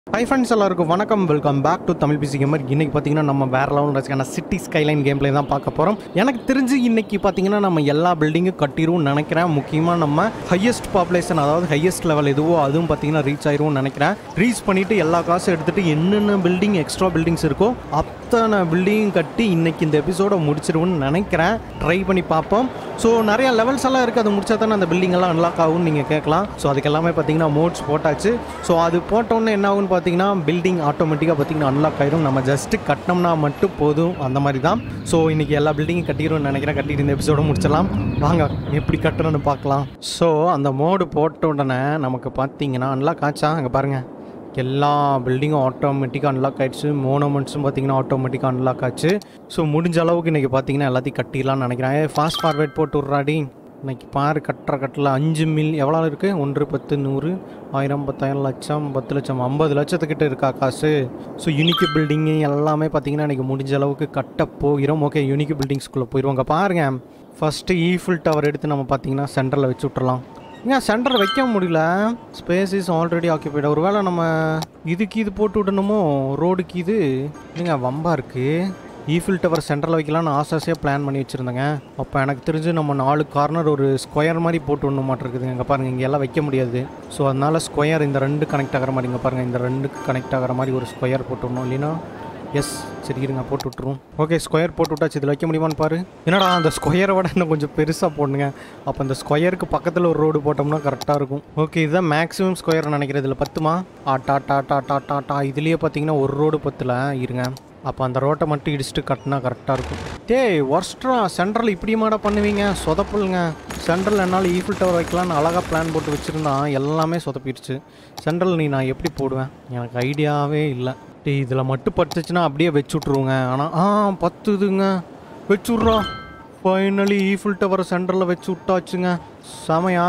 High friends எல்லாருக்கும் வணக்கம் welcome back to Tamil PC gamer இன்னைக்கு பார்த்தீங்கன்னா நம்ம வேற லெவல் ரசிக்கான சிட்டி ஸ்கைலைன் கேம் பிளே தான் பார்க்க போகிறோம் எனக்கு தெரிஞ்சு இன்னைக்கு பார்த்தீங்கன்னா நம்ம எல்லா பில்டிங்கும் கட்டிடுவோம் நினைக்கிறேன் முக்கியமாக நம்ம ஹையஸ்ட் பாப்புலேஷன் அதாவது ஹையஸ்ட் லெவல் எதுவோ அதுவும் பார்த்தீங்கன்னா ரீச் ஆயிரும்னு நினைக்கிறேன் ரீச் பண்ணிட்டு எல்லா காசும் எடுத்துட்டு என்னென்ன பில்டிங் எக்ஸ்ட்ரா பில்டிங்ஸ் இருக்கோ அத்தனை பில்டிங் கட்டி இன்னைக்கு இந்த எபிசோட முடிச்சிருவோம்னு நினைக்கிறேன் ட்ரை பண்ணி பார்ப்போம் ஸோ நிறைய லெவல்ஸ் எல்லாம் இருக்குது அது முடிச்சா தானே அந்த பில்டிங் எல்லாம் அன்லாக் ஆகும்னு நீங்கள் கேட்கலாம் ஸோ அதுக்கு எல்லாமே பார்த்தீங்கன்னா மோட்ஸ் போட்டாச்சு ஸோ அது போட்டோன்னே என்ன ஆகும்னு பார்த்தீங்கன்னா பில்டிங் ஆட்டோமேட்டிக்காக பார்த்தீங்கன்னா அன்லாக் ஆயிடும் நம்ம ஜஸ்ட் கட்டினோம்னா மட்டும் போதும் அந்த மாதிரி தான் ஸோ இன்னைக்கு எல்லா பில்டிங்கும் கட்டிடும்னு நினைக்கிறேன் கட்டிட்டு இந்த எபிசோட முடிச்சிடலாம் வாங்க எப்படி கட்டணும்னு பார்க்கலாம் ஸோ அந்த மோடு போட்ட உடனே நமக்கு பார்த்தீங்கன்னா அன்லாக் ஆச்சா அங்கே பாருங்கள் எல்லா பில்டிங்கும் ஆட்டோமேட்டிக்காக அன்லாக் ஆயிடுச்சு மோனமெண்ட்ஸும் பார்த்தீங்கன்னா ஆட்டோமேட்டிக்காக அன்லாக் ஆச்சு ஸோ முடிஞ்ச அளவுக்கு இன்றைக்கி பார்த்தீங்கன்னா எல்லாத்தையும் கட்டிடலாம்னு நினைக்கிறேன் ஃபாஸ்ட் ஃபார்வேர்ட் போட்டு விட்றாடி இன்னைக்கு பாரு கட்டுற கட்டில் அஞ்சு மில் எவ்வளோ இருக்குது ஒன்று பத்து நூறு ஆயிரம் பத்தாயிரம் லட்சம் பத்து லட்சம் ஐம்பது லட்சத்துக்கிட்ட இருக்கா காசு ஸோ யூனிக் பில்டிங்கு எல்லாமே பார்த்தீங்கன்னா இன்றைக்கி முடிஞ்ச அளவுக்கு கட்ட போகிறோம் ஓகே யூனிக் பில்டிங்ஸ்குள்ளே போயிடுவாங்க பாருங்கள் ஃபஸ்ட்டு ஈஃபில் டவர் எடுத்து நம்ம பார்த்தீங்கன்னா சென்டரில் வச்சு விட்றலாம் ஏன் சென்டர் வைக்க முடியல ஸ்பேஸ் இஸ் ஆல்ரெடி ஆக்கியபைட் ஒருவேளை நம்ம இதுக்கு இது போட்டு விடணுமோ ரோடுக்கு இது இல்லைங்க வம்பா இருக்குது ஈஃபில் டவர் சென்டரில் வைக்கலாம்னு ஆசை ஆசையாக பிளான் பண்ணி வச்சுருந்தேங்க அப்போ எனக்கு தெரிஞ்சு நம்ம நாலு கார்னர் ஒரு ஸ்கொயர் மாதிரி போட்டு விடணும் மாட்டிருக்குதுங்க இங்கே பாருங்கள் இங்கே எல்லாம் வைக்க முடியாது ஸோ அதனால் ஸ்கொயர் இந்த ரெண்டு கனெக்ட் ஆகிற மாதிரி இங்கே பாருங்கள் இந்த ரெண்டுக்கு கனெக்ட் ஆகிற மாதிரி ஒரு ஸ்கொயர் போட்டு விடணும் இல்லைன்னா எஸ் சரி இருங்க போட்டு விட்ருவோம் ஓகே ஸ்கொயர் போட்டு விட்டாச்சு இதில் வைக்க முடியுமான்னு பாரு என்னடா அந்த ஸ்கொயரை விட இன்னும் கொஞ்சம் பெருசாக போடணுங்க அப்போ அந்த ஸ்கொயருக்கு பக்கத்தில் ஒரு ரோடு போட்டோம்னா கரெக்டாக இருக்கும் ஓகே இதுதான் மேக்ஸிமம் ஸ்கொயர் நினைக்கிறேன் இதில் பத்துமா ஆ டா டா டா டா டா டா இதுலேயே பார்த்தீங்கன்னா ஒரு ரோடு பத்தில் இருங்க அப்போ அந்த ரோட்டை மட்டும் இடிச்சிட்டு கட்டினா கரெக்டாக இருக்கும் டேய் ஒர்ஸ்ட்ரா சென்ட்ரல் இப்படி மாட பண்ணுவீங்க சொதப்புலுங்க சென்ட்ரல் என்னால் ஈஃபில் டவர் வைக்கலாம்னு அழகாக பிளான் போட்டு வச்சுருந்தான் எல்லாமே சொதப்பிடுச்சு சென்ட்ரல் நீ நான் எப்படி போடுவேன் எனக்கு ஐடியாவே இல்லை டேய் இதில் மட்டும் பட்டுச்சுன்னா அப்படியே வச்சு விட்ருவோங்க ஆனால் ஆ பத்துதுங்க வச்சு விட்றோம் ஃபைனலி ஈஃபில் டவர் சென்டரில் வச்சு விட்டாச்சுங்க செமையா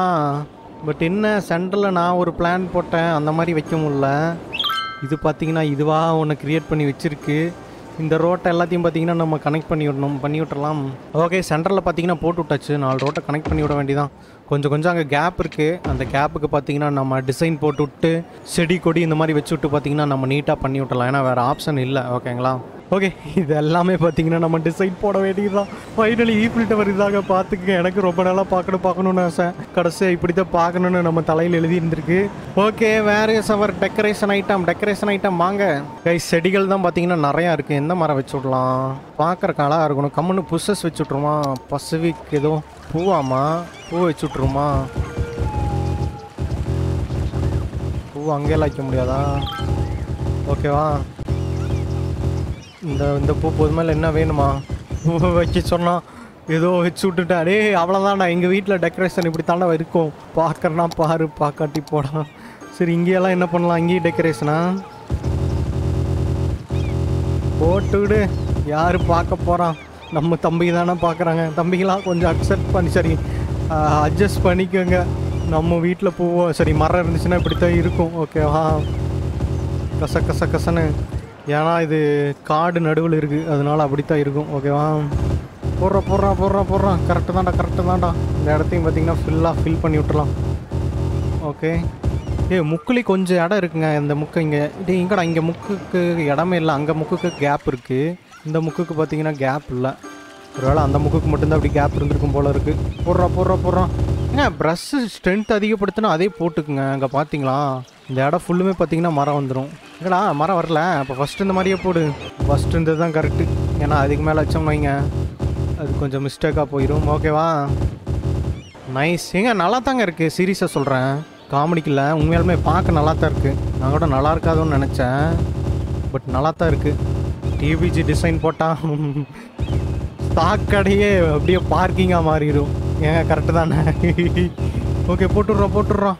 பட் என்ன சென்டரில் நான் ஒரு பிளான் போட்டேன் அந்த மாதிரி வைக்க முடியல இது பார்த்தீங்கன்னா இதுவாக ஒன்று க்ரியேட் பண்ணி வச்சுருக்கு இந்த ரோட்டை எல்லாத்தையும் பார்த்தீங்கன்னா நம்ம கனெக்ட் பண்ணி விடணும் பண்ணி விட்டுறலாம் ஓகே சென்டரில் பார்த்தீங்கன்னா போட்டு விட்டாச்சு நாலு ரோட்டை கனெக்ட் பண்ணி விட வேண்டியதான் கொஞ்சம் கொஞ்சம் அங்கே கேப் இருக்குது அந்த கேப்புக்கு பார்த்தீங்கன்னா நம்ம டிசைன் போட்டு விட்டு செடி கொடி இந்த மாதிரி வச்சு விட்டு பார்த்தீங்கன்னா நம்ம நீட்டாக பண்ணி விட்டுறலாம் ஏன்னா வேறு ஆப்ஷன் இல்லை ஓகேங்களா ஓகே இது எல்லாமே பார்த்தீங்கன்னா நம்ம டிசைன் போட வேண்டியதுதான் ஃபைனலி ஈஃபில் டவர் இதாக பார்த்துக்க எனக்கு ரொம்ப நாளாக பார்க்கணும் பார்க்கணும்னு ஆசை கடைசியாக இப்படி தான் பார்க்கணுன்னு நம்ம தலையில் எழுதி இருந்திருக்கு ஓகே வேறு சவர் டெக்கரேஷன் ஐட்டம் டெக்கரேஷன் ஐட்டம் வாங்க கை செடிகள் தான் பார்த்தீங்கன்னா நிறையா இருக்குது எந்த மரம் வச்சு விடலாம் பார்க்குறக்கு அழகாக இருக்கணும் கம்முன்னு புஷஸ் வச்சு விட்ருமா பசிபிக் ஏதோ பூவாமா பூ வச்சு விட்ருமா பூ அங்கேலாம் வைக்க முடியாதா ஓகேவா இந்த இந்த பூ போதுமா இல்லை என்ன வேணுமா பூ வைக்க சொன்னா ஏதோ வச்சு விட்டுட்டேன் அடே அவ்வளோதான்டா எங்கள் வீட்டில் டெக்கரேஷன் இப்படி தாண்டா இருக்கும் பார்க்கறனா பாரு பார்க்காட்டி போடலாம் சரி இங்கேயெல்லாம் என்ன பண்ணலாம் இங்கேயும் டெக்கரேஷனா போட்டு விடு யார் பார்க்க போகிறான் நம்ம தம்பி தானே பார்க்குறாங்க தம்பிகளாம் கொஞ்சம் அக்செப்ட் பண்ணி சரி அட்ஜஸ்ட் பண்ணிக்கோங்க நம்ம வீட்டில் பூவோம் சரி மரம் இருந்துச்சுன்னா இப்படி தான் இருக்கும் ஓகேவா கச கச கசன்னு ஏன்னா இது காடு நடுவில் இருக்குது அதனால அப்படித்தான் இருக்கும் ஓகேவா போடுறா போடுறா போடுறா போடுறா கரெக்டு தான்டா கரெக்டு தான்டா இந்த இடத்தையும் பார்த்தீங்கன்னா ஃபுல்லாக ஃபில் பண்ணி விட்டுறலாம் ஓகே ஏய் முக்குலி கொஞ்சம் இடம் இருக்குங்க இந்த முக்கு இங்கே டே இங்கடா இங்கே முக்குக்கு இடமே இல்லை அங்கே முக்குக்கு கேப் இருக்குது இந்த முக்குக்கு பார்த்தீங்கன்னா கேப் இல்லை ஒருவேளை அந்த முக்குக்கு மட்டும்தான் அப்படி கேப் இருந்திருக்கும் போல இருக்குது போடுறா போடுறா போடுறா ஏங்க ப்ரஷ்ஷு ஸ்ட்ரென்த் அதிகப்படுத்தினா அதே போட்டுக்குங்க அங்கே பார்த்தீங்களா இந்த இடம் ஃபுல்லுமே பார்த்தீங்கன்னா மரம் வந்துடும் எங்கடா மரம் வரல அப்போ ஃபஸ்ட்டு இந்த மாதிரியே போடு ஃபஸ்ட்டு இருந்தது தான் கரெக்டு ஏன்னா அதுக்கு மேலே வச்சோம் வைங்க அது கொஞ்சம் மிஸ்டேக்காக போயிடும் ஓகேவா நைஸ் ஏங்க நல்லா தாங்க இருக்குது சீரியஸாக சொல்கிறேன் காமெடிக்கில் உண்மையாலுமே பார்க்க நல்லா தான் இருக்குது நான் கூட நல்லா இருக்காதோன்னு நினச்சேன் பட் நல்லா தான் இருக்குது டிவிஜி டிசைன் போட்டால் ஸ்டாக் கடையே அப்படியே பார்க்கிங்காக மாறிடும் ஏங்க கரெக்டு தானே ஓகே போட்டுடுறோம் போட்டுடுறோம்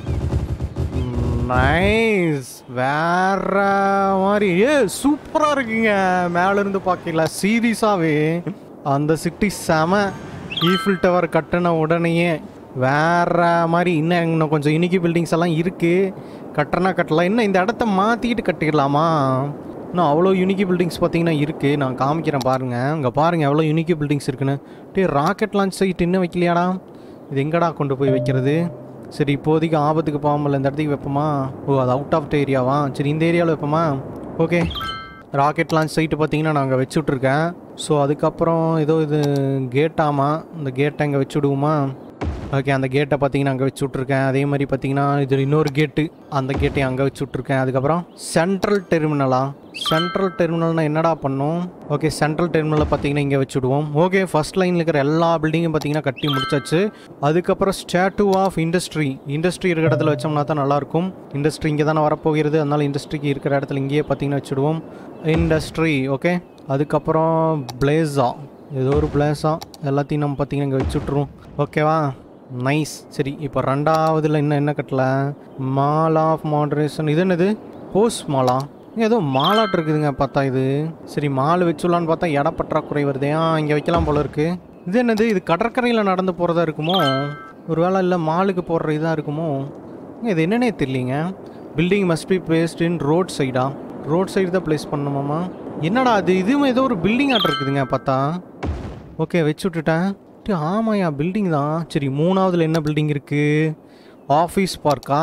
நைஸ் வேற மாதிரி ஏ சூப்பராக இருக்குங்க மேலேருந்து பார்க்கல சீரியஸாகவே அந்த சிட்டி செம ஈஃபில் டவர் கட்டின உடனேயே வேற மாதிரி இன்னும் இன்னும் கொஞ்சம் யூனிக்கி பில்டிங்ஸ் எல்லாம் இருக்குது கட்டனா கட்டலாம் இன்னும் இந்த இடத்த மாற்றிக்கிட்டு கட்டிடலாமா இன்னும் அவ்வளோ யூனிக்கி பில்டிங்ஸ் பார்த்தீங்கன்னா இருக்குது நான் காமிக்கிறேன் பாருங்கள் இங்கே பாருங்கள் எவ்வளோ யூனிக்கி பில்டிங்ஸ் இருக்குன்னு டே ராக்கெட் லான்ச் சைட் இன்னும் வைக்கலையாடா இது எங்கடா கொண்டு போய் வைக்கிறது சரி இப்போதைக்கு ஆபத்துக்கு போகாமல் இந்த இடத்துக்கு வைப்போமா ஓ அது அவுட் ஆஃப் ஏரியாவா சரி இந்த ஏரியாவில் வைப்போமா ஓகே ராக்கெட் லான்ச் சைட்டு பார்த்தீங்கன்னா நாங்கள் வச்சுட்ருக்கேன் ஸோ அதுக்கப்புறம் ஏதோ இது கேட்டாமா இந்த கேட்டை அங்கே வச்சு விடுவோமா ஓகே அந்த கேட்டை பார்த்தீங்கன்னா அங்கே வச்சு விட்ருக்கேன் அதே மாதிரி பார்த்தீங்கன்னா இது இன்னொரு கேட்டு அந்த கேட்டையும் அங்கே வச்சு விட்ருக்கேன் அதுக்கப்புறம் சென்ட்ரல் டெர்மினலா சென்ட்ரல் டெர்மினல்னா என்னடா பண்ணும் ஓகே சென்ட்ரல் டெர்மினலில் பார்த்தீங்கன்னா இங்கே வச்சு விடுவோம் ஓகே ஃபர்ஸ்ட் லைனில் இருக்கிற எல்லா பில்டிங்கும் பார்த்தீங்கன்னா கட்டி முடிச்சாச்சு அதுக்கப்புறம் ஸ்டாட்டு ஆஃப் இண்டஸ்ட்ரி இண்டஸ்ட்ரி இருக்கிற இடத்துல வச்சோம்னா தான் நல்லாயிருக்கும் இண்டஸ்ட்ரி இங்கே தானே வரப்போகிறது அதனால இண்டஸ்ட்ரிக்கு இருக்கிற இடத்துல இங்கேயே பார்த்தீங்கன்னா வச்சுடுவோம் இண்டஸ்ட்ரி ஓகே அதுக்கப்புறம் பிளேஸா ஏதோ ஒரு பிளேஸா எல்லாத்தையும் நம்ம பார்த்தீங்கன்னா இங்கே வச்சுட்ருவோம் ஓகேவா நைஸ் சரி இப்போ ரெண்டாவதுல இன்னும் என்ன கட்டல மால் ஆஃப் மாடரேஷன் இது என்னது போஸ் மாலா இங்க ஏதோ மாலாட் இருக்குதுங்க பார்த்தா இது சரி மால் வச்சுலான்னு பார்த்தா இட பற்றாக்குறை வருது ஏன் இங்கே வைக்கலாம் போல இருக்கு இது என்னது இது கடற்கரையில் நடந்து போகிறதா இருக்குமோ ஒருவேளை இல்லை மாலுக்கு போடுற இதாக இருக்குமோ ஏங்க, இது என்னன்னே தெரியலிங்க building must be placed in road சைடா ரோட் சைடு தான் பிளேஸ் பண்ணணுமாமா என்னடா அது இதுவும் ஏதோ ஒரு பில்டிங் ஆட் இருக்குதுங்க பார்த்தா ஓகே வச்சு விட்டுட்டேன் டேய், ஆமாயா பில்டிங் தான் சரி மூணாவதுல என்ன பில்டிங் இருக்குது ஆஃபீஸ் பார்க்கா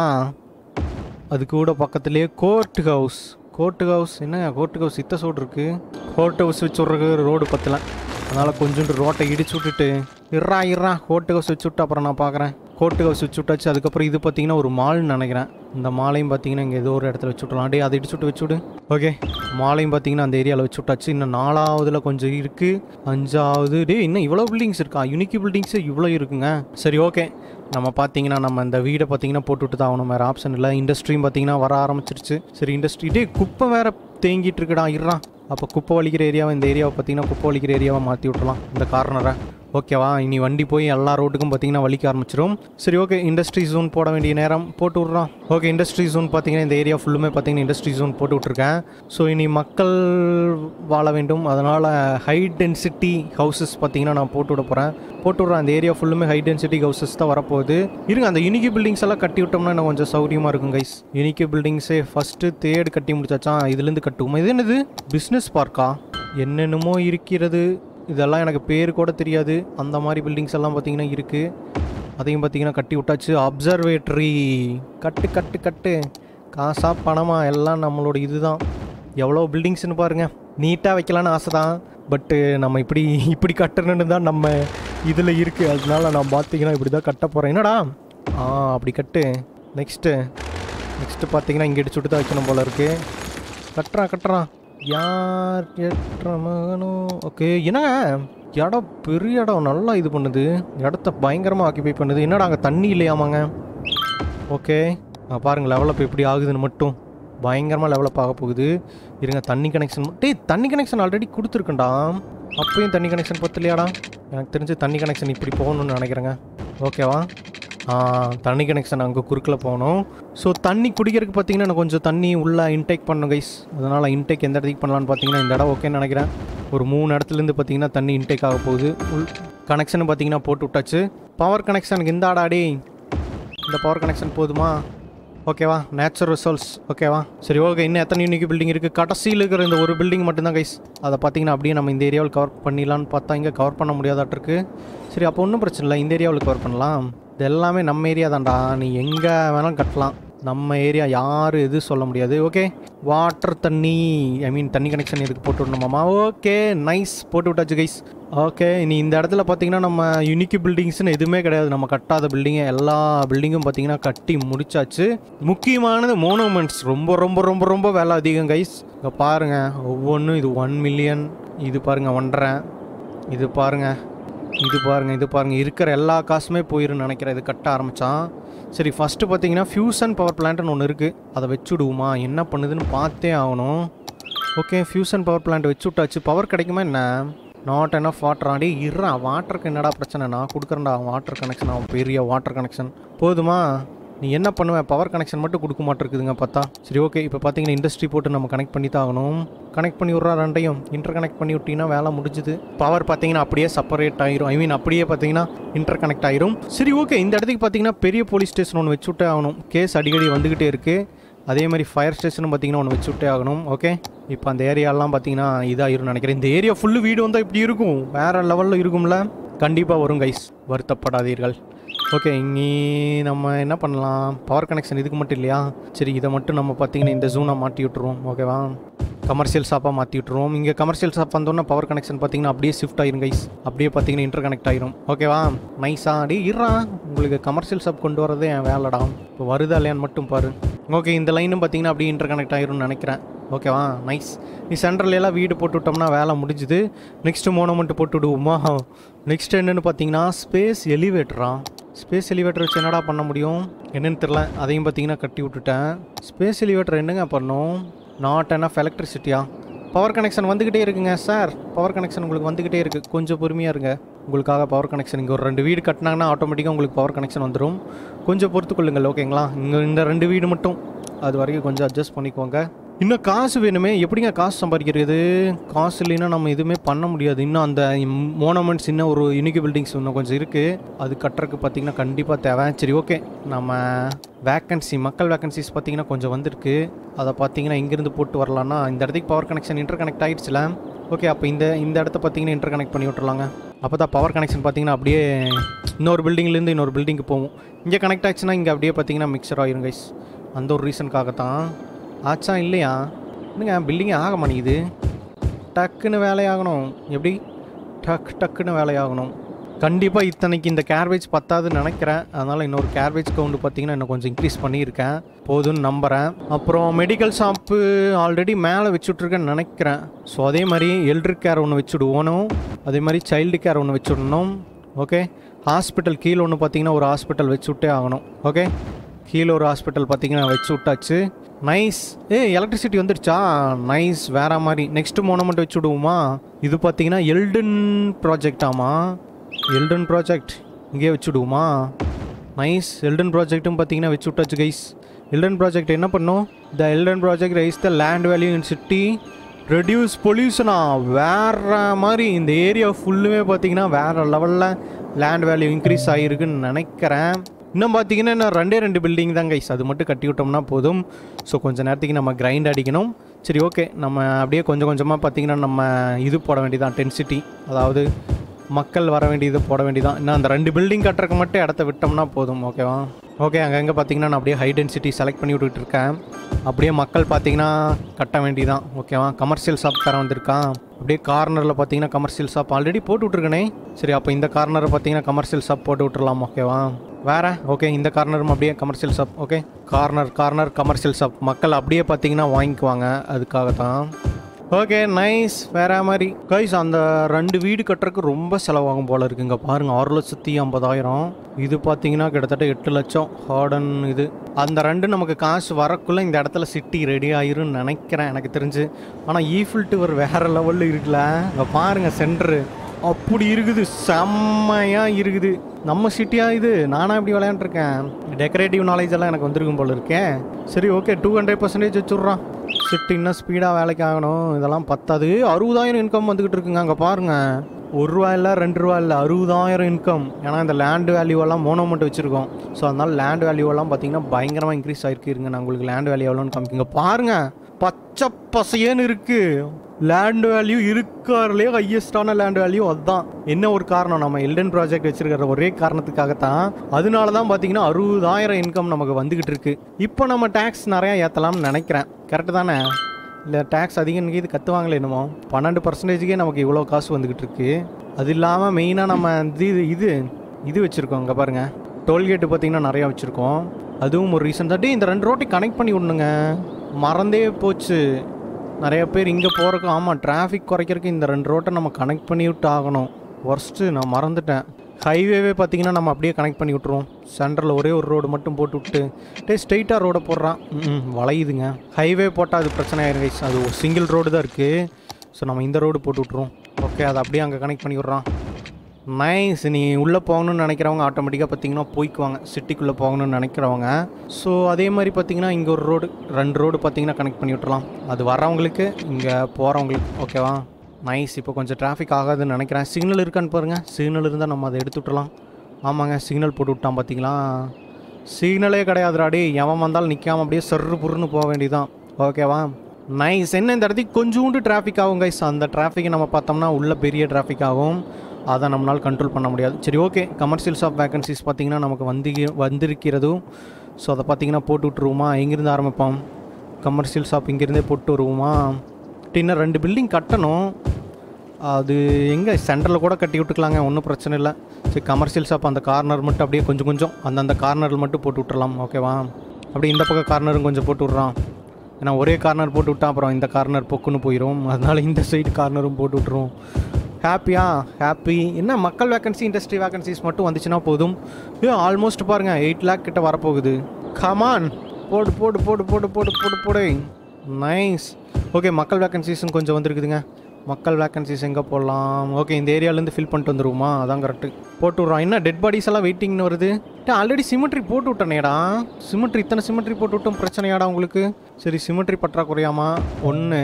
அது கூட பக்கத்துலேயே கோர்ட் ஹவுஸ் கோர்ட் ஹவுஸ் என்ன கோர்ட் ஹவுஸ் இத்த சோடு இருக்கு கோர்ட் ஹவுஸ் வச்சு விட்றதுக்கு ரோடு பத்தல அதனால் கொஞ்சோண்டு ரோட்டை இடிச்சு விட்டுட்டு இறா இறா கோர்ட் ஹவுஸ் வச்சு விட்டு அப்புறம் நான் பார்க்குறேன் கோர்ட் ஹவுஸ் வச்சு விட்டாச்சு அதுக்கப்புறம் இது பார்த்தீங்கன்னா ஒரு மால்னு நினைக்கிறேன் இந்த மாலையும் பார்த்தீங்கன்னா இங்கே ஏதோ ஒரு இடத்துல வச்சு விட்றலாம் டே அதை இடிச்சு விட்டு வச்சு விடு ஓகே மாலையும் பார்த்தீங்கன்னா அந்த ஏரியாவில் வச்சு விட்டாச்சு இன்னும் நாலாவதுல கொஞ்சம் இருக்குது அஞ்சாவது டே இன்னும் இவ்வளோ பில்டிங்ஸ் இருக்கா யூனிக்கி பில்டிங்ஸு இவ்வளோ இருக்குங்க சரி ஓகே நம்ம பார்த்தீங்கன்னா நம்ம இந்த வீடை பார்த்தீங்கன்னா போட்டு விட்டு தான் ஆகணும் வேறு ஆப்ஷன் இல்லை இண்டஸ்ட்ரியும் பார்த்தீங்கன்னா வர ஆரம்பிச்சிருச்சு சரி இண்டஸ்ட்ரி டே குப்பை வேற தேங்கிட்டு இருக்குடா இருறா அப்போ குப்பை வலிக்கிற ஏரியாவை இந்த ஏரியாவை பார்த்தீங்கன்னா குப்பை வலிக்கிற ஏரியாவை மாற்றி விட்றலாம் இந்த கார்னரை ஓகேவா இனி வண்டி போய் எல்லா ரோட்டுக்கும் பார்த்தீங்கன்னா வலிக்க ஆரம்பிச்சிடும் சரி ஓகே இண்டஸ்ட்ரி ஜோன் போட வேண்டிய நேரம் போட்டு விட்றோம் ஓகே இண்டஸ்ட்ரி ஜோன் பார்த்தீங்கன்னா இந்த ஏரியா ஃபுல்லுமே பார்த்தீங்கன்னா இண்டஸ்ட்ரி ஜோன் போட்டு விட்ருக்கேன் ஸோ இனி மக்கள் வாழ வேண்டும் அதனால் ஹை டென்சிட்டி ஹவுசஸ் பார்த்தீங்கன்னா நான் போட்டு விட போகிறேன் போட்டு விட்றேன் அந்த ஏரியா ஃபுல்லுமே ஹை டென்சிட்டி ஹவுசஸ் தான் வரப்போகுது இருங்க அந்த யூனிக்கி பில்டிங்ஸ் எல்லாம் கட்டி விட்டோம்னா இன்னும் கொஞ்சம் சௌரியமாக இருக்கும் கைஸ் யூனிக்கி பில்டிங்ஸே ஃபஸ்ட்டு தேர்டு கட்டி முடிச்சாச்சா இதுலேருந்து கட்டுவோம் இது என்னது பிஸ்னஸ் பார்க்கா என்னென்னமோ இருக்கிறது இதெல்லாம் எனக்கு பேர் கூட தெரியாது அந்த மாதிரி பில்டிங்ஸ் எல்லாம் பார்த்தீங்கன்னா இருக்குது அதையும் பார்த்தீங்கன்னா கட்டி விட்டாச்சு அப்சர்வேட்டரி கட்டு கட்டு கட்டு காசா பணமா எல்லாம் நம்மளோட இதுதான் எவ்வளோ பில்டிங்ஸ்னு பாருங்க நீட்டாக வைக்கலான்னு ஆசை தான் பட்டு நம்ம இப்படி இப்படி கட்டணும்னு தான் நம்ம இதில் இருக்குது அதனால நான் பார்த்தீங்கன்னா இப்படி தான் கட்ட போகிறேன் என்னடா ஆ அப்படி கட்டு நெக்ஸ்ட்டு நெக்ஸ்ட்டு பார்த்தீங்கன்னா இங்கே இடிச்சு விட்டு தான் வைக்கணும் போல இருக்குது கட்டுறான் கட்டுறான் யார் எற்ற மகனோ ஓகே என்னங்க இடம் பெரிய இடம் நல்லா இது பண்ணுது இடத்த பயங்கரமாக ஆக்கிபை பண்ணுது என்னடா அங்கே தண்ணி இல்லையாமாங்க ஓகே பாருங்க லெவலப் எப்படி ஆகுதுன்னு மட்டும் பயங்கரமாக லெவலப் ஆக போகுது இருங்க தண்ணி கனெக்ஷன் டேய் தண்ணி கனெக்ஷன் ஆல்ரெடி கொடுத்துருக்கேன்டா அப்பயும் தண்ணி கனெக்ஷன் பத்தலையாடா எனக்கு தெரிஞ்சு தண்ணி கனெக்ஷன் இப்படி போகணும்னு நினைக்கிறேங்க ஓகேவா ஆ, தண்ணி கனெக்ஷன் அங்கே குறுக்கில் போகணும் ஸோ தண்ணி குடிக்கிறதுக்கு பார்த்தீங்கன்னா நான் கொஞ்சம் தண்ணி உள்ளே இன்டேக் பண்ணணும் கைஸ் அதனால் இன்டேக் எந்த இடத்துக்கு பண்ணலான்னு பார்த்தீங்கன்னா இந்த இடம் ஓகேன்னு நினைக்கிறேன் ஒரு மூணு இடத்துலேருந்து பார்த்தீங்கன்னா தண்ணி இன்டேக் ஆக போகுது உள் கனெக்ஷன் பார்த்தீங்கன்னா போட்டு விட்டாச்சு பவர் கனெக்ஷனுக்கு இந்த ஆடாடி இந்த பவர் கனெக்ஷன் போதுமா ஓகேவா நேச்சுரல் ரிசோர்ஸ் ஓகேவா சரி ஓகே இன்னும் எத்தனை யூனிக் பில்டிங் இருக்குது கடைசியில் இருக்கிற இந்த ஒரு பில்டிங் மட்டும்தான் கைஸ் அதை பார்த்தீங்கன்னா அப்படியே நம்ம இந்த ஏரியாவில் கவர் பண்ணிடலான்னு பார்த்தா இங்கே கவர் பண்ண முடியாதாட்டிருக்கு சரி அப்போ ஒன்றும் பிரச்சனை இல்லை இந்த ஏரியாவில் கவர் பண்ணலாம் இது எல்லாமே நம்ம ஏரியா தான்டா நீ எங்கே வேணாலும் கட்டலாம் நம்ம ஏரியா யார் எது சொல்ல முடியாது ஓகே வாட்டர் தண்ணி ஐ மீன் தண்ணி கனெக்ஷன் இதுக்கு போட்டு விடணுமாமா ஓகே நைஸ் போட்டு விட்டாச்சு கைஸ் ஓகே இனி இந்த இடத்துல பார்த்தீங்கன்னா நம்ம யூனிக் பில்டிங்ஸ்னு எதுவுமே கிடையாது நம்ம கட்டாத பில்டிங்கு எல்லா பில்டிங்கும் பார்த்தீங்கன்னா கட்டி முடிச்சாச்சு முக்கியமானது மோனோமெண்ட்ஸ் ரொம்ப ரொம்ப ரொம்ப ரொம்ப விலை அதிகம் கைஸ் இங்கே பாருங்கள் ஒவ்வொன்றும் இது ஒன் மில்லியன் இது பாருங்கள் ஒன்றரை இது பாருங்கள் இது பாருங்கள் இது பாருங்கள் இருக்கிற எல்லா காசுமே போயிருன்னு நினைக்கிறேன் இது கட்ட ஆரம்பித்தான் சரி ஃபஸ்ட்டு பார்த்தீங்கன்னா ஃபியூசன் பவர் பிளான்ட்னு ஒன்று இருக்குது அதை வச்சு விடுவோமா என்ன பண்ணுதுன்னு பார்த்தே ஆகணும் ஓகே ஃபியூசன் பவர் பிளான்ட் வச்சு விட்டாச்சு பவர் கிடைக்குமா என்ன நாட் என்ன வாட்டர் ஆடி இருறா வாட்டருக்கு என்னடா பிரச்சனை நான் கொடுக்குறேன்டா வாட்டர் கனெக்ஷன் அவன் பெரிய வாட்டர் கனெக்ஷன் போதுமா நீ என்ன பண்ணுவ பவர் கனெக்ஷன் மட்டும் கொடுக்க மாட்டிருக்குதுங்க பார்த்தா சரி ஓகே இப்போ பார்த்தீங்கன்னா இண்டஸ்ட்ரி போட்டு நம்ம கனெக்ட் பண்ணி தான் ஆகணும் கனெக்ட் பண்ணி விட்றா ரெண்டையும் இன்டர் கனெக்ட் பண்ணி விட்டீங்கன்னா வேலை முடிஞ்சுது பவர் பார்த்தீங்கன்னா அப்படியே செப்பரேட் ஆயிரும் ஐ மீன் அப்படியே பார்த்தீங்கன்னா இன்டர் கனெக்ட் ஆயிரும் சரி ஓகே இந்த இடத்துக்கு பார்த்தீங்கன்னா பெரிய போலீஸ் ஸ்டேஷன் ஒன்று வச்சு விட்டே ஆகணும் கேஸ் அடிக்கடி வந்துக்கிட்டே இருக்குது அதே மாதிரி ஃபயர் ஸ்டேஷனும் பார்த்தீங்கன்னா ஒன்று வச்சு விட்டே ஆகணும் ஓகே இப்போ அந்த ஏரியாலாம் பார்த்தீங்கன்னா இதாகிரும் நினைக்கிறேன் இந்த ஏரியா ஃபுல்லு வீடு வந்தால் இப்படி இருக்கும் வேறு லெவலில் இருக்கும்ல கண்டிப்பாக வரும் கைஸ் வருத்தப்படாதீர்கள் ஓகே இங்கே நம்ம என்ன பண்ணலாம் பவர் கனெக்ஷன் இதுக்கு மட்டும் இல்லையா சரி இதை மட்டும் நம்ம பார்த்தீங்கன்னா இந்த ஜூனை மாட்டி விட்டுருவோம் ஓகேவா கமர்ஷியல் ஷாப்பாக மாற்றி விட்டுருவோம் இங்கே கமர்ஷியல் ஷாப் வந்தோன்னா பவர் கனெக்ஷன் பார்த்தீங்கன்னா அப்படியே ஷிஃப்ட் ஆயிரும் கைஸ் அப்படியே பார்த்தீங்கன்னா இன்டர் கனெக்ட் ஆயிரும் ஓகேவா நைஸா அடி இருறா உங்களுக்கு கமர்ஷியல் ஷாப் கொண்டு வரதே என் வேலைடா இப்போ வருதா இல்லையான்னு மட்டும் பாரு ஓகே இந்த லைனும் பார்த்தீங்கன்னா அப்படியே இன்டர் கனெக்ட் ஆயிரும்னு நினைக்கிறேன் ஓகேவா நைஸ் நீ சென்ட்ரல் எல்லாம் வீடு போட்டு விட்டோம்னா வேலை முடிஞ்சுது நெக்ஸ்ட்டு மோனமெண்ட் போட்டு விடுவோமா நெக்ஸ்ட் என்னன்னு பார்த்தீங்கன்னா ஸ்பேஸ் எலிவேட்டரா ஸ்பேஸ் எலிவேட்டர் வச்சு என்னடா பண்ண முடியும் என்னன்னு தெரில அதையும் பார்த்தீங்கன்னா கட்டி விட்டுட்டேன் ஸ்பேஸ் எலிவேட்டர் என்னங்க பண்ணும் நாட் என் ஆஃப் எலக்ட்ரிசிட்டியா பவர் கனெக்ஷன் வந்துக்கிட்டே இருக்குங்க சார் பவர் கனெக்ஷன் உங்களுக்கு வந்துக்கிட்டே இருக்குது கொஞ்சம் பொறுமையாக இருங்க உங்களுக்காக பவர் கனெக்ஷன் இங்கே ஒரு ரெண்டு வீடு கட்டினாங்கன்னா ஆட்டோமேட்டிக்காக உங்களுக்கு பவர் கனெக்ஷன் வந்துடும் கொஞ்சம் பொறுத்துக்கொள்ளுங்கள் ஓகேங்களா இங்கே இந்த ரெண்டு வீடு மட்டும் அது வரைக்கும் கொஞ்சம் அட்ஜஸ்ட் பண்ணிக்கோங்க இன்னும் காசு வேணுமே எப்படிங்க காசு சம்பாதிக்கிறது காசு இல்லைன்னா நம்ம எதுவுமே பண்ண முடியாது இன்னும் அந்த மோனமெண்ட்ஸ் இன்னும் ஒரு யூனிக் பில்டிங்ஸ் இன்னும் கொஞ்சம் இருக்குது அது கட்டுறதுக்கு பார்த்தீங்கன்னா கண்டிப்பாக தேவை சரி ஓகே நம்ம வேக்கன்சி மக்கள் வேக்கன்சிஸ் பார்த்தீங்கன்னா கொஞ்சம் வந்திருக்கு அதை பார்த்தீங்கன்னா இங்கேருந்து போட்டு வரலான்னா இந்த இடத்துக்கு பவர் கனெக்ஷன் இன்டர் கனெக்ட் ஆகிடுச்சுல ஓகே அப்போ இந்த இந்த இடத்த பார்த்தீங்கன்னா இன்டர் கனெக்ட் பண்ணி விட்றலாங்க அப்போ தான் பவர் கனெக்ஷன் பார்த்தீங்கன்னா அப்படியே இன்னொரு பில்டிங்லேருந்து இன்னொரு பில்டிங்க்கு போகும் இங்கே கனெக்ட் ஆச்சுன்னா இங்கே அப்படியே பார்த்தீங்கன்னா மிக்சர் ஆயிரும் கைஸ் அந்த ஒரு ரீசனுக்காக தான் ஆச்சா இல்லையா என்னங்க பில்டிங்கே ஆக மாட்டேங்குது டக்குன்னு வேலையாகணும் எப்படி டக் டக்குன்னு வேலையாகணும் கண்டிப்பாக இத்தனைக்கு இந்த கேர்வேஜ் பத்தாதுன்னு நினைக்கிறேன் அதனால் இன்னொரு கேர்வேஜ் கவுண்ட் பார்த்தீங்கன்னா இன்னும் கொஞ்சம் இன்க்ரீஸ் பண்ணியிருக்கேன் போதும்னு நம்புகிறேன் அப்புறம் மெடிக்கல் ஷாப்பு ஆல்ரெடி மேலே வச்சுட்ருக்கேன்னு நினைக்கிறேன் ஸோ அதே மாதிரி எல்ட்ரு கேர் ஒன்று வச்சுடுவோனும் அதே மாதிரி சைல்டு கேர் ஒன்று வச்சுடணும் ஓகே ஹாஸ்பிட்டல் கீழே ஒன்று பார்த்தீங்கன்னா ஒரு ஹாஸ்பிட்டல் வச்சு விட்டே ஆகணும் ஓகே கீழே ஒரு ஹாஸ்பிட்டல் பார்த்தீங்கன்னா வச்சு விட்டாச்சு நைஸ் ஏ எலக்ட்ரிசிட்டி வந்துடுச்சா நைஸ் வேற மாதிரி நெக்ஸ்ட் மோனமெண்ட் வச்சு விடுவோமா இது பார்த்தீங்கன்னா எல்டன் ப்ராஜெக்ட் ஆமா எல்டன் ப்ராஜெக்ட் இங்கேயே வச்சு விடுவோமா நைஸ் எல்டன் ப்ராஜெக்ட்டும் பார்த்தீங்கன்னா வச்சு விட்டாச்சு கைஸ் எல்டன் ப்ராஜெக்ட் என்ன பண்ணும் the Eden project rise the land value in city reduce பொல்யூஷனா வேற மாதிரி இந்த ஏரியா ஃபுல்லுமே பார்த்தீங்கன்னா வேற லெவலில் லேண்ட் வேல்யூ இன்க்ரீஸ் ஆகிருக்குன்னு நினைக்கிறேன் இன்னும் பார்த்தீங்கன்னா இன்னும் ரெண்டே ரெண்டு பில்டிங் தான் கைஸ் அது மட்டும் கட்டி விட்டோம்னா போதும் ஸோ கொஞ்சம் நேரத்துக்கு நம்ம கிரைண்ட் அடிக்கணும் சரி ஓகே நம்ம அப்படியே கொஞ்சம் கொஞ்சமாக பார்த்தீங்கன்னா நம்ம இது போட வேண்டியதான் டென்சிட்டி அதாவது மக்கள் வர வேண்டியது போட வேண்டியதான் இன்னும் அந்த ரெண்டு பில்டிங் கட்டுறதுக்கு மட்டும் இடத்த விட்டோம்னா போதும் ஓகேவா ஓகே அங்கங்கே பார்த்தீங்கன்னா நான் அப்படியே ஹை டென்சிட்டி செலக்ட் பண்ணி விட்டுட்டு இருக்கேன் அப்படியே மக்கள் பார்த்தீங்கன்னா கட்ட வேண்டியதான் ஓகேவா கமர்ஷியல் ஷாப் தர வந்திருக்கான் அப்படியே கார்னரில் பார்த்தீங்கன்னா கமர்ஷியல் ஷாப் ஆல்ரெடி போட்டு விட்ருக்கனே சரி அப்போ இந்த கார்னரை பார்த்தீங்கன்னா கமர்ஷியல் ஷாப் போட்டு விட்டுறலாம் ஓகேவா வேற ஓகே இந்த கார்னரும் அப்படியே commercial shop okay corner corner commercial shop மக்கள் அப்படியே பார்த்தீங்கன்னா வாங்கிக்குவாங்க அதுக்காக தான் ஓகே நைஸ் வேற மாதிரி கைஸ் அந்த ரெண்டு வீடு கட்டுறதுக்கு ரொம்ப செலவாகும் போல இருக்குங்க பாருங்க ஆறு லட்சத்தி ஐம்பதாயிரம் இது பார்த்தீங்கன்னா கிட்டத்தட்ட எட்டு லட்சம் ஹார்டன் இது அந்த ரெண்டு நமக்கு காசு வரக்குள்ள இந்த இடத்துல சிட்டி ரெடி ஆயிரும்னு நினைக்கிறேன் எனக்கு தெரிஞ்சு ஆனால் ஈஃபில் டவர் வேற லெவலில் இருக்குல்ல இங்கே பாருங்க சென்டரு அப்படி இருக்குது செம்மையா இருக்குது நம்ம சிட்டியா இது நானா இப்படி விளையாண்டுருக்கேன் டெக்கரேட்டிவ் நாலேஜ் எல்லாம் எனக்கு வந்திருக்கும் போல இருக்கேன் சரி ஓகே டூ ஹண்ட்ரட் பர்சன்டேஜ் வச்சுட்றான் சிட்டி இன்னும் ஸ்பீடாக வேலைக்கு ஆகணும் இதெல்லாம் பத்தாது அறுபதாயிரம் இன்கம் வந்துக்கிட்டு இருக்குங்க அங்கே பாருங்க ஒரு ரூபா இல்லை ரெண்டு ரூபா இல்லை அறுபதாயிரம் இன்கம் ஏன்னா இந்த லேண்ட் வேல்யூவெல்லாம் மோனோமெண்ட் வச்சுருக்கோம் ஸோ அதனால லேண்ட் வேல்யூவெல்லாம் பார்த்தீங்கன்னா பயங்கரமாக இன்க்ரீஸ் ஆயிருக்கு இருங்க நான் உங்களுக்கு லேண்ட் வேல்யூ எவ்வளோன்னு காமிக்கிங்க பாருங்க பச்சை பசையன்னு இருக்கு லேண்ட் வேல்யூ இருக்காருலேயே ஹையஸ்டான லேண்ட் வேல்யூ அதுதான் என்ன ஒரு காரணம் நம்ம எல்டன் ப்ராஜெக்ட் வச்சிருக்கிற ஒரே காரணத்துக்காகத்தான் அதனால தான் பார்த்தீங்கன்னா அறுபதாயிரம் இன்கம் நமக்கு வந்துகிட்டு இருக்கு இப்போ நம்ம டேக்ஸ் நிறையா ஏற்றலாம்னு நினைக்கிறேன் கரெக்டு தானே இல்லை டேக்ஸ் அதிகம் இது கற்றுவாங்களே என்னமோ பன்னெண்டு பர்சன்டேஜுக்கே நமக்கு இவ்வளோ காசு வந்துக்கிட்டு இருக்கு அது இல்லாமல் மெயினாக நம்ம இது இது இது வச்சுருக்கோம் இங்கே பாருங்கள் டோல்கேட்டு பார்த்தீங்கன்னா நிறையா வச்சுருக்கோம் அதுவும் ஒரு ரீசன் தான் டேய், இந்த ரெண்டு ரோட்டை கனெக்ட் பண்ணி விடணுங்க மறந்தே போச்சு நிறைய பேர் இங்கே போகிறக்கு ஆமாம் டிராஃபிக் குறைக்கிறதுக்கு இந்த ரெண்டு ரோட்டை நம்ம கனெக்ட் பண்ணி விட்டு ஆகணும் ஒர்ஸ்ட்டு நான் மறந்துட்டேன் ஹைவேவே பார்த்தீங்கன்னா நம்ம அப்படியே கனெக்ட் பண்ணி விட்ருவோம் சென்டரில் ஒரே ஒரு ரோடு மட்டும் போட்டு விட்டு டே ஸ்ட்ரெயிட்டாக ரோடை போடுறான் ம் வளையுதுங்க ஹைவே போட்டால் அது பிரச்சனை ஆயிரும் guys. அது ஒரு சிங்கிள் ரோடு தான் இருக்குது ஸோ நம்ம இந்த ரோடு போட்டு விட்ருவோம் ஓகே அதை அப்படியே அங்கே கனெக்ட் பண்ணி விட்றான் நைஸ் நீ உள்ளே போகணும்னு நினைக்கிறவங்க ஆட்டோமேட்டிக்காக பார்த்தீங்கன்னா போய்க்குவாங்க சிட்டிக்குள்ளே போகணும்னு நினைக்கிறவங்க ஸோ அதே மாதிரி பார்த்தீங்கன்னா இங்கே ஒரு ரோடு ரெண்டு ரோடு பார்த்தீங்கன்னா கனெக்ட் பண்ணி விட்டுறலாம் அது வர்றவங்களுக்கு இங்கே போகிறவங்களுக்கு ஓகேவா நைஸ் இப்போ கொஞ்சம் டிராஃபிக் ஆகாதுன்னு நினைக்கிறேன் சிக்னல் இருக்கான்னு பாருங்கள் சிக்னல் இருந்தால் நம்ம அதை எடுத்து விட்டுறலாம் ஆமாங்க சிக்னல் போட்டு விட்டான் பார்த்தீங்களா சிக்னலே கிடையாதுடாடி எவன் வந்தாலும் நிற்காம அப்படியே சர்ரு புருன்னு போக வேண்டியதான் ஓகேவா நைஸ் என்ன இந்த இடத்துக்கு கொஞ்சோண்டு டிராஃபிக் ஆகும் கைஸ் அந்த டிராஃபிக்கை நம்ம பார்த்தோம்னா உள்ள பெரிய டிராஃபிக் ஆகும் அதை நம்மளால் கண்ட்ரோல் பண்ண முடியாது சரி ஓகே கமர்ஷியல்ஸ் ஆஃப் வேகன்சிஸ் பார்த்தீங்கன்னா நமக்கு வந்து வந்திருக்கிறதும் ஸோ அதை பார்த்தீங்கன்னா போட்டு விட்ருவோமா எங்கேருந்து ஆரம்பிப்போம் கமர்ஷியல் ஷாப் இங்கேருந்தே போட்டு வருவோமா இன்னும் ரெண்டு பில்டிங் கட்டணும் அது எங்கே சென்டரில் கூட கட்டி விட்டுக்கலாங்க ஒன்றும் பிரச்சனை இல்லை சரி கமர்ஷியல் ஷாப் அந்த கார்னர் மட்டும் அப்படியே கொஞ்சம் கொஞ்சம் அந்தந்த கார்னரில் மட்டும் போட்டு விட்டுறலாம் ஓகேவா அப்படியே இந்த பக்கம் கார்னரும் கொஞ்சம் போட்டு விட்றான் ஏன்னா ஒரே கார்னர் போட்டு விட்டா அப்புறம் இந்த கார்னர் பொக்குன்னு போயிடும் அதனால இந்த சைடு கார்னரும் போட்டு விட்ருவோம் ஹாப்பியா ஹாப்பி என்ன மக்கள் வேகன்சி இண்டஸ்ட்ரி வேகன்சிஸ் மட்டும் வந்துச்சுன்னா போதும் ஏ ஆல்மோஸ்ட் பாருங்கள் எயிட் லேக் கிட்ட வரப்போகுது கமான் போடு போடு போடு போடு போடு போடு போடு நைஸ் ஓகே மக்கள் வேகன்சிஸும் கொஞ்சம் வந்திருக்குதுங்க மக்கள் வேகன்சிஸ் எங்கே போடலாம் ஓகே இந்த ஏரியாலேருந்து ஃபில் பண்ணிட்டு வந்துருவோமா அதான் கரெக்டு போட்டு விட்றோம் என்ன டெட் பாடிஸ் எல்லாம் வெயிட்டிங்னு வருது ஆல்ரெடி சிமெட்ரி போட்டு விட்டனேடா சிமெட்ரி இத்தனை சிமெட்ரி போட்டு விட்டோம் பிரச்சனையாடா உங்களுக்கு சரி சிமெட்ரி பற்றாக்குறையாமா ஒன்று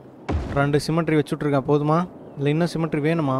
ரெண்டு சிமெட்ரி வச்சுட்ருக்கேன் போதுமா இல்லை இன்னும் சிமெட்ரி வேணுமா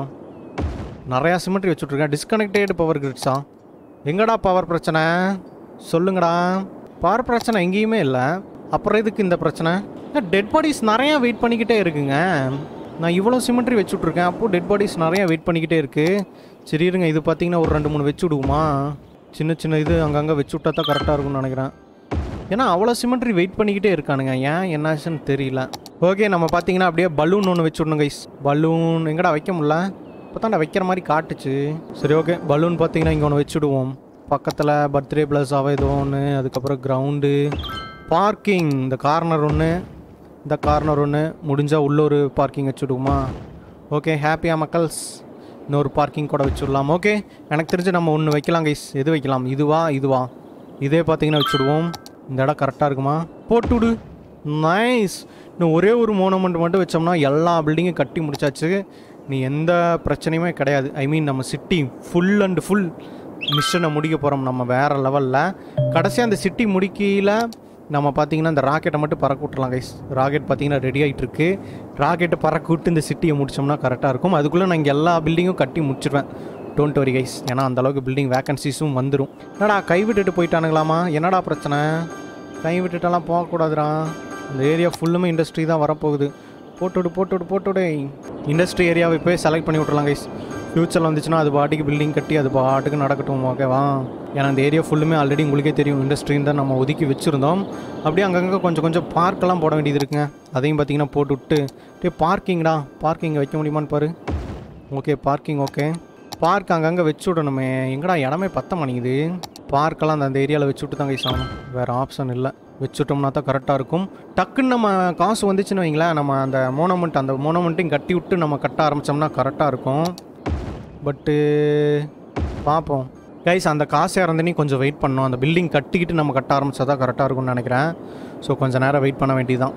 நிறையா சிமெட்ரி வச்சுட்ருக்கேன் டிஸ்கனெக்டட் பவர் கிரிட்ஸா எங்கடா பவர் பிரச்சனை சொல்லுங்கடா பவர் பிரச்சனை எங்கேயுமே இல்லை அப்புறம் எதுக்கு இந்த பிரச்சனை டெட் பாடிஸ் நிறையா வெயிட் பண்ணிக்கிட்டே இருக்குங்க நான் இவ்வளோ சிமெண்ட்ரி வச்சுட்ருக்கேன் அப்போது டெட் பாடிஸ் நிறையா வெயிட் பண்ணிக்கிட்டே இருக்குது சரி இருங்க இது பார்த்தீங்கன்னா ஒரு ரெண்டு மூணு வச்சு விடுவோமா சின்ன சின்ன இது அங்கங்கே வச்சு விட்டா தான் கரெக்டாக இருக்கும்னு நினைக்கிறேன் ஏன்னா அவ்வளோ சிமெண்ட்ரி வெயிட் பண்ணிக்கிட்டே இருக்கானுங்க ஏன் என்னாச்சுன்னு தெரியல ஓகே நம்ம பார்த்தீங்கன்னா அப்படியே பலூன் ஒன்று வச்சு விடணும் கைஸ் பலூன் எங்கடா வைக்க முடியல இப்போ தான் வைக்கிற மாதிரி காட்டுச்சு சரி ஓகே பலூன் பார்த்தீங்கன்னா இங்கே ஒன்று வச்சுடுவோம் பக்கத்தில் பர்த்டே ப்ளஸாக ஏதோ ஒன்று அதுக்கப்புறம் கிரவுண்டு பார்க்கிங் இந்த கார்னர் ஒன்று இந்த கார்னர் ஒன்று முடிஞ்சால் உள்ள ஒரு பார்க்கிங் வச்சுடுவோமா ஓகே ஹாப்பியா மக்கள்ஸ் இன்னொரு பார்க்கிங் கூட வச்சுடலாம் ஓகே எனக்கு தெரிஞ்சு நம்ம ஒன்று வைக்கலாம் கைஸ் எது வைக்கலாம் இதுவா இதுவா இதே பார்த்தீங்கன்னா வச்சுடுவோம் இந்த இடம் கரெக்டாக இருக்குமா போட்டுவிடு நைஸ் இன்னும் ஒரே ஒரு மோனமெண்ட் மட்டும் வச்சோம்னா எல்லா பில்டிங்கும் கட்டி முடிச்சாச்சு நீ எந்த பிரச்சனையுமே கிடையாது ஐ மீன் நம்ம சிட்டி ஃபுல் அண்ட் ஃபுல் மிஷனை முடிக்க போகிறோம் நம்ம வேறு லெவலில் கடைசியாக அந்த சிட்டி முடிக்கையில் நம்ம பார்த்தீங்கன்னா இந்த ராக்கெட்டை மட்டும் பறக்க விட்டுறலாம் கைஸ் ராக்கெட் பார்த்தீங்கன்னா ரெடி ஆகிட்டு இருக்கு ராக்கெட்டை பறக்க விட்டு இந்த சிட்டியை முடிச்சோம்னா கரெக்டாக இருக்கும் அதுக்குள்ளே நான் இங்கே எல்லா பில்டிங்கும் கட்டி முடிச்சிடுவேன் டோன்ட் வரி கைஸ் ஏன்னா அந்த அளவுக்கு பில்டிங் வேகன்சிஸும் வந்துடும் என்னடா கை விட்டுட்டு போயிட்டானுங்களாமா என்னடா பிரச்சனை கை விட்டுட்டெல்லாம் போகக்கூடாதுடா இந்த ஏரியா ஃபுல்லுமே இண்டஸ்ட்ரி தான் வரப்போகுது போட்டுவிடு போட்டுவிடு போட்டுவிடு இண்டஸ்ட்ரி ஏரியாவை போய் செலக்ட் பண்ணி விட்றலாம் கைஸ் ஃப்யூச்சரில் வந்துச்சுன்னா அது பாட்டுக்கு பில்டிங் கட்டி அது பாட்டுக்கு நடக்கட்டும் ஓகேவா ஏன்னா இந்த ஏரியா ஃபுல்லுமே ஆல்ரெடி உங்களுக்கே தெரியும் இண்டஸ்ட்ரின்னு தான் நம்ம ஒதுக்கி வச்சுருந்தோம் அப்படியே அங்கங்கே கொஞ்சம் கொஞ்சம் பார்க்கெல்லாம் போட வேண்டியது இருக்குங்க அதையும் பார்த்தீங்கன்னா போட்டு விட்டு டே பார்க்கிங்டா பார்க்கிங் வைக்க முடியுமான்னு பாரு ஓகே பார்க்கிங் ஓகே பார்க் அங்கங்கே வச்சு விடணுமே எங்கடா இடமே பத்த மாட்டேங்குது பார்க்கெல்லாம் அந்த அந்த ஏரியாவில் வச்சு விட்டு தான் கைஸ் ஆகணும் வேறு ஆப்ஷன் இல்லை வச்சுட்டோம்னா தான் கரெக்டாக இருக்கும் டக்குன்னு நம்ம காசு வந்துச்சுன்னு வைங்களேன் நம்ம அந்த மோனமெண்ட் அந்த மோனமெண்ட்டையும் கட்டி விட்டு நம்ம கட்ட ஆரம்பித்தோம்னா கரெக்டாக இருக்கும் பட்டு பார்ப்போம் கைஸ் அந்த காசு இறந்துனி கொஞ்சம் வெயிட் பண்ணோம் அந்த பில்டிங் கட்டிக்கிட்டு நம்ம கட்ட ஆரம்பிச்சா தான் கரெக்டாக இருக்கும்னு நினைக்கிறேன் ஸோ கொஞ்சம் நேரம் வெயிட் பண்ண வேண்டியதுதான்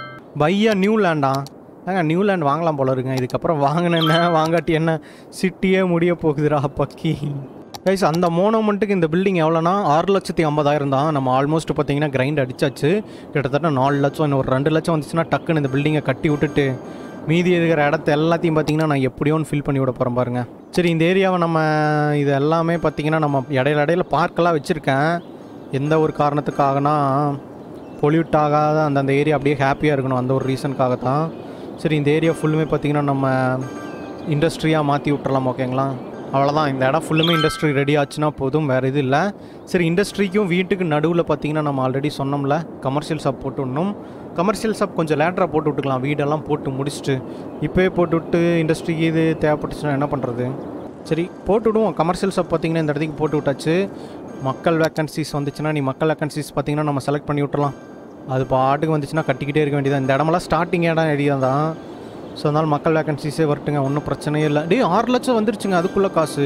பையா நியூ லேண்டா ஏங்க நியூ லேண்ட் வாங்கலாம் போல இருக்குங்க இதுக்கப்புறம் வாங்கினேன்ன வாங்காட்டி என்ன சிட்டியே முடிய போகுதுடா பக்கி கைஸ் அந்த மோனோமெண்ட்டுக்கு இந்த பில்டிங் எவ்வளோனா ஆறு லட்சத்தி ஐம்பதாயிரம் தான் நம்ம ஆல்மோஸ்ட் பார்த்தீங்கன்னா கிரைண்ட் அடிச்சாச்சு கிட்டத்தட்ட நாலு லட்சம் இன்னும் ஒரு ரெண்டு லட்சம் வந்துச்சுன்னா டக்குன்னு இந்த பில்டிங்கை கட்டி விட்டுட்டு மீதி இருக்கிற இடத்த எல்லாத்தையும் பார்த்தீங்கன்னா நான் எப்படியோன்னு ஃபில் பண்ணி விட போகிறேன் பாருங்க சரி இந்த ஏரியாவை நம்ம இது எல்லாமே பார்த்தீங்கன்னா நம்ம இடையில இடையில பார்க்கெல்லாம் வச்சுருக்கேன் எந்த ஒரு காரணத்துக்காகனா பொல்யூட் ஆகாத அந்த அந்த ஏரியா அப்படியே ஹாப்பியாக இருக்கணும் அந்த ஒரு ரீசனுக்காக தான் சரி இந்த ஏரியா ஃபுல்லுமே பார்த்தீங்கன்னா நம்ம இண்டஸ்ட்ரியாக மாற்றி விட்டுறலாம் ஓகேங்களா அவ்வளோதான் இந்த இடம் ஃபுல்லுமே இண்டஸ்ட்ரி ரெடி ஆச்சுன்னா போதும் வேறு இது இல்லை சரி இண்டஸ்ட்ரிக்கும் வீட்டுக்கு நடுவில் பார்த்தீங்கன்னா நம்ம ஆல்ரெடி சொன்னோம்ல கமர்ஷியல் ஷாப் போட்டு விடணும் கமர்ஷியல் ஷாப் கொஞ்சம் லேட்டராக போட்டு விட்டுக்கலாம் வீடெல்லாம் போட்டு முடிச்சுட்டு இப்போயே போட்டு விட்டு இண்டஸ்ட்ரிக்கு இது தேவைப்பட்டுச்சுன்னா என்ன பண்ணுறது சரி போட்டு விடுவோம் கமர்ஷியல் ஷாப் பார்த்தீங்கன்னா இந்த இடத்துக்கு போட்டு விட்டாச்சு மக்கள் வேக்கன்சிஸ் வந்துச்சுன்னா நீ மக்கள் வேக்கன்சிஸ் பார்த்தீங்கன்னா நம்ம செலக்ட் பண்ணி விட்டுறலாம் அது பாட்டுக்கு வந்துச்சுன்னா கட்டிக்கிட்டே இருக்க வேண்டியதான் இந்த இடமெல்லாம் ஸ்டார்டிங் இடம் ஏரியா தான் ஸோ அதனால் மக்கள் வேக்கன்சிஸே வரட்டுங்க ஒன்றும் பிரச்சனையே இல்லை டேய் ஆறு லட்சம் வந்துருச்சுங்க அதுக்குள்ளே காசு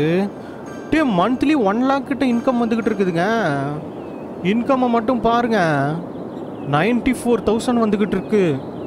டே மந்த்லி ஒன் லேக் கிட்ட இன்கம் வந்துக்கிட்டு இருக்குதுங்க இன்கம்மை மட்டும் பாருங்க நைன்டி ஃபோர் தௌசண்ட் வந்துக்கிட்டு இருக்கு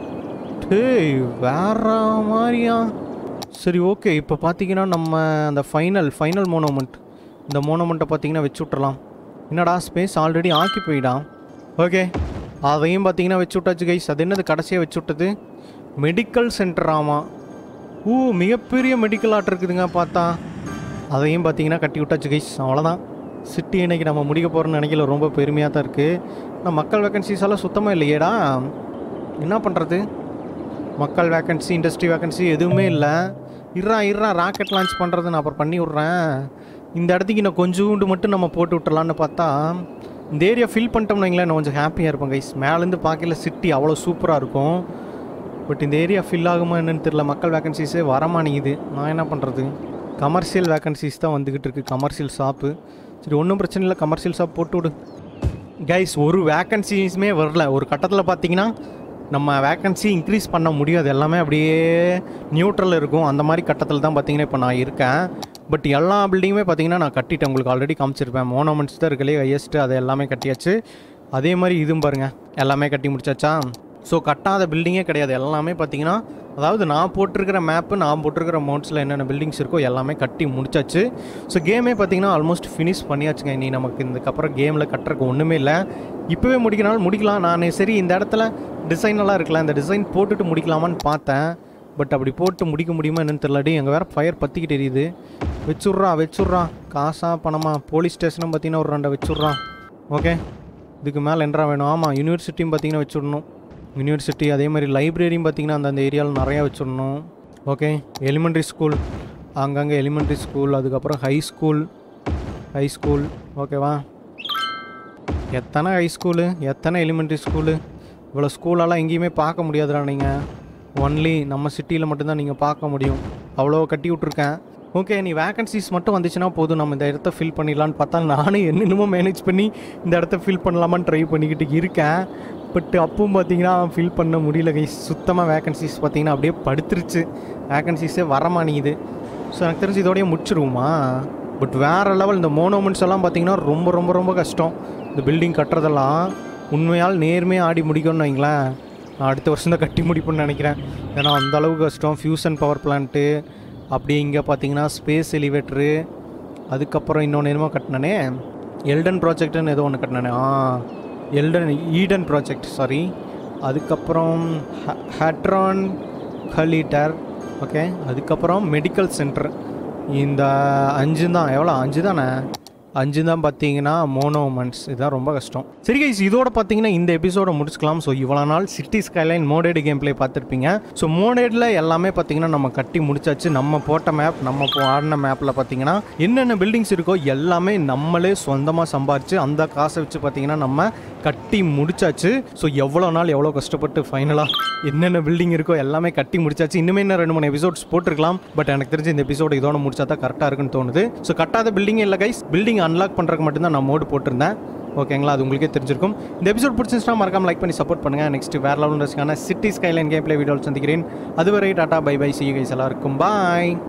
டேய் வேற மாதிரியா சரி ஓகே இப்போ பார்த்தீங்கன்னா நம்ம அந்த ஃபைனல் ஃபைனல் மோனோமெண்ட் இந்த மோனோமெண்ட்டை பார்த்தீங்கன்னா வச்சு விட்றலாம் என்னடா ஸ்பேஸ் ஆல்ரெடி ஆக்கி போயிடான் ஓகே அதையும் பார்த்தீங்கன்னா வச்சு விட்டாச்சு கைஸ் அது என்னது கடைசியாக வச்சு விட்டது மெடிக்கல் சென்டர் ஆமாம் ஊ மிகப்பெரிய மெடிக்கல் ஆர்ட் இருக்குதுங்க பார்த்தா அதையும் பார்த்தீங்கன்னா கட்டி விட்டாச்சு கைஸ் அவ்வளோதான் சிட்டி இன்னைக்கு நம்ம முடிக்க போகிறோம்னு நினைக்கல ரொம்ப பெருமையாக தான் இருக்குது ஆனால் மக்கள் வேக்கன்சிஸ் எல்லாம் சுத்தமாக இல்லையேடா என்ன பண்ணுறது மக்கள் வேக்கன்சி இண்டஸ்ட்ரி வேக்கன்சி எதுவுமே இல்லை இறா இறா ராக்கெட் லான்ச் பண்ணுறது நான் அப்புறம் பண்ணி விட்றேன் இந்த இடத்துக்கு இன்னும் கொஞ்சோண்டு மட்டும் நம்ம போட்டு விட்டுறலான்னு பார்த்தா இந்த ஏரியா ஃபில் பண்ணிட்டோம்னு வைங்களேன் நான் கொஞ்சம் ஹாப்பியாக இருப்பேன் கைஸ் மேலேருந்து பார்க்கல சிட்டி அவ்வளோ சூப்பராக இருக்கும் பட் இந்த ஏரியா ஃபில் ஆகுமா என்னன்னு தெரியல மக்கள் வேகன்சிஸே வரமாட்டேங்குது நான் என்ன பண்ணுறது கமர்ஷியல் வேகன்சிஸ் தான் வந்துக்கிட்டு இருக்கு கமர்ஷியல் ஷாப்பு சரி ஒன்றும் பிரச்சனை இல்லை கமர்ஷியல் ஷாப் போட்டு விடு கைஸ் ஒரு வேக்கன்சிஸுமே வரல ஒரு கட்டத்தில் பார்த்தீங்கன்னா நம்ம வேக்கன்சி இன்க்ரீஸ் பண்ண முடியாது எல்லாமே அப்படியே நியூட்ரல் இருக்கும் அந்த மாதிரி கட்டத்தில் தான் பார்த்தீங்கன்னா இப்போ நான் இருக்கேன் பட் எல்லா பில்டிங்குமே பார்த்தீங்கன்னா நான் கட்டிட்டேன் உங்களுக்கு ஆல்ரெடி காமிச்சிருப்பேன் மோனோமெண்ட்ஸ் தான் இருக்கலே ஹையஸ்ட்டு அது எல்லாமே கட்டியாச்சு அதே மாதிரி இதுவும் பாருங்கள் எல்லாமே கட்டி முடிச்சாச்சா ஸோ கட்டாத பில்டிங்கே கிடையாது எல்லாமே பார்த்தீங்கன்னா அதாவது நான் போட்டிருக்கிற மேப்பு நான் போட்டிருக்கிற மோட்ஸில் என்னென்ன பில்டிங்ஸ் இருக்கோ எல்லாமே கட்டி முடிச்சாச்சு ஸோ கேமே பார்த்தீங்கன்னா ஆல்மோஸ்ட் ஃபினிஷ் பண்ணியாச்சுங்க இனி நமக்கு இதுக்கப்புறம் கேமில் கட்டுறதுக்கு ஒன்றுமே இல்லை இப்போவே முடிக்கனாலும் முடிக்கலாம் நான் சரி இந்த இடத்துல டிசைன் எல்லாம் இருக்கலாம் இந்த டிசைன் போட்டுட்டு முடிக்கலாமான்னு பார்த்தேன் பட் அப்படி போட்டு முடிக்க முடியுமா என்னன்னு தெரியலடி எங்கள் வேறு ஃபயர் பற்றிக்கிட்டு எரியுது வச்சுட்றா வச்சுட்றா காசா பணமா போலீஸ் ஸ்டேஷனும் பார்த்தீங்கன்னா ஒரு ரெண்டை வச்சுட்றான் ஓகே இதுக்கு மேலே என்றா வேணும் ஆமாம் யூனிவர்சிட்டியும் பார்த்தீங்கன்னா வச்சுடணும் யூனிவர்சிட்டி அதே மாதிரி லைப்ரரியும் பார்த்தீங்கன்னா அந்தந்த ஏரியாவில் நிறையா வச்சிடணும் ஓகே எலிமெண்ட்ரி ஸ்கூல் அங்கங்கே எலிமெண்ட்ரி ஸ்கூல் அதுக்கப்புறம் ஹை ஸ்கூல் ஹை ஸ்கூல் ஓகேவா எத்தனை ஹை ஸ்கூலு எத்தனை எலிமெண்ட்ரி ஸ்கூலு இவ்வளோ ஸ்கூலெல்லாம் எங்கேயுமே பார்க்க முடியாதுடா நீங்கள் ஒன்லி நம்ம சிட்டியில் மட்டும்தான் நீங்கள் பார்க்க முடியும் அவ்வளோ கட்டி விட்ருக்கேன் ஓகே நீ வேகன்சிஸ் மட்டும் வந்துச்சுன்னா போதும் நம்ம இந்த இடத்த ஃபில் பண்ணிடலான்னு பார்த்தா நானும் என்னென்னமோ மேனேஜ் பண்ணி இந்த இடத்த ஃபில் பண்ணலாமான்னு ட்ரை பண்ணிக்கிட்டு இருக்கேன் பட் அப்பவும் பார்த்தீங்கன்னா ஃபில் பண்ண முடியல கை சுத்தமாக வேகன்சிஸ் பார்த்தீங்கன்னா அப்படியே படுத்துருச்சு வேகன்சிஸே வரமாட்டேங்குது ஸோ எனக்கு தெரிஞ்சு இதோடய முடிச்சிருவோமா பட் வேறு லெவல் இந்த மோனோமெண்ட்ஸ் எல்லாம் பார்த்தீங்கன்னா ரொம்ப ரொம்ப ரொம்ப கஷ்டம் இந்த பில்டிங் கட்டுறதெல்லாம் உண்மையால் நேர்மையாக ஆடி முடிக்கணும்னு வைங்களேன் நான் அடுத்த வருஷம் தான் கட்டி முடிப்பேன்னு நினைக்கிறேன் ஏன்னா அந்த அளவுக்கு கஷ்டம் ஃபியூசன் பவர் பிளான்ட்டு அப்படி இங்கே பார்த்தீங்கன்னா ஸ்பேஸ் எலிவேட்ரு அதுக்கப்புறம் இன்னொன்று என்னமோ கட்டினனே எல்டன் ப்ராஜெக்ட்னு ஏதோ ஒன்று கட்டினனே ஆ எல்டன் ஈடன் ப்ராஜெக்ட் சாரி அதுக்கப்புறம் ஹட்ரான் கலீட்டர் ஓகே அதுக்கப்புறம் மெடிக்கல் சென்டர் இந்த அஞ்சு தான் எவ்வளோ அஞ்சு தானே அஞ்சு தான் பார்த்தீங்கன்னா மோனோமன்ஸ் இதுதான் ரொம்ப கஷ்டம் சரி கைஸ் இதோட பார்த்தீங்கன்னா இந்த எபிசோட முடிச்சுக்கலாம் ஸோ இவ்வளோ நாள் city skyline modded gameplay பார்த்துருப்பீங்க ஸோ மோடேடில் எல்லாமே பார்த்தீங்கன்னா நம்ம கட்டி முடிச்சாச்சு நம்ம போட்ட மேப் நம்ம போ ஆடின மேப்பில் பார்த்தீங்கன்னா என்னென்ன பில்டிங்ஸ் இருக்கோ எல்லாமே நம்மளே சொந்தமாக சம்பாரிச்சு அந்த காசை வச்சு பார்த்தீங்கன்னா நம்ம கட்டி முடிச்சாச்சு ஸோ எவ்வளோ நாள் எவ்வளோ கஷ்டப்பட்டு ஃபைனலாக என்னென்ன பில்டிங் இருக்கோ எல்லாமே கட்டி முடிச்சாச்சு இன்னுமே இன்னும் ரெண்டு மூணு எபிசோட்ஸ் போட்டிருக்கலாம் பட் எனக்கு தெரிஞ்சு இந்த எபிசோடு இதோட முடிச்சா தான் கரெக்டாக இருக்குன்னு தோணுது ஸோ கட்டாத பில்டிங் இல்லை கைஸ் பில்டிங் அன்லாக் பண்ணுறதுக்கு மட்டும்தான் நான் மோடு போட்டிருந்தேன் ஓகேங்களா அது உங்களுக்கே தெரிஞ்சிருக்கும் இந்த எபிசோட் பிடிச்சிருந்துச்சுன்னா மறக்காம லைக் பண்ணி சப்போர்ட் பண்ணுங்கள் நெக்ஸ்ட் வேற லெவல் ரசிக்கான city skyline game gameplay video சந்திக்கிறேன் அதுவரை ta-ta bye bye see guys எல்லாருக்கும் பாய்